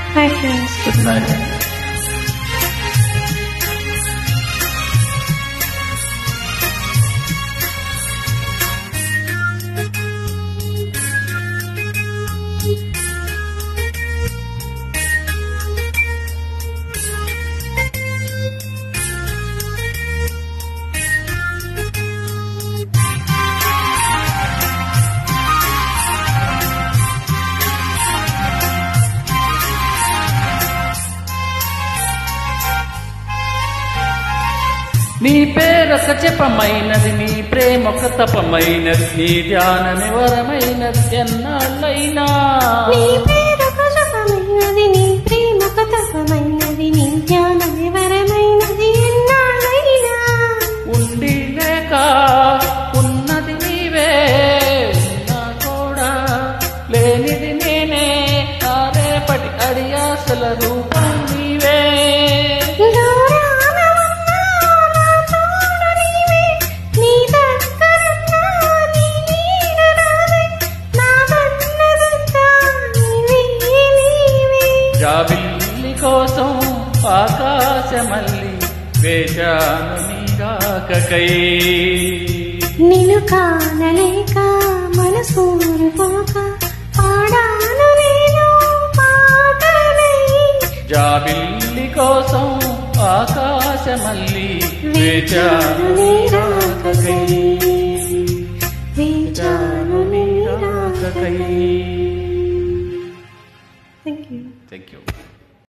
Bye, friends. Good night నీ పేరొక జపమైనది నీ ప్రేమొక తపమైనది నీ ధ్యానమి వరమైనది ఎన్నాళ్ళైనా నీ పేరొక జపమైనది నీ ప్రేమొక తపమైనది నీ జ్ఞాన వివరమైనది ఎన్నాళ్ళైనా ఉండి లేక ఉన్నది నీవే ఉన్నా కూడా లేనిది నేనే ఆ రేపటి అడియాసల రూపం నీవే దూరాన ఉన్నా నా తోడు నీవే, నీ దగ్గరున్నా నీ నీడ నాదే, నాదన్నదంతా నీవే, నీవే. జాబిల్లి కోసం ఆకాశమల్లి వేశాను నీరాకకై నిన్ను కానలేక మనసూరుపోక పాడాను నేను పాటనై జాబిల్లి కోసం ఆకాశమల్లి వేచాను నీరాకకై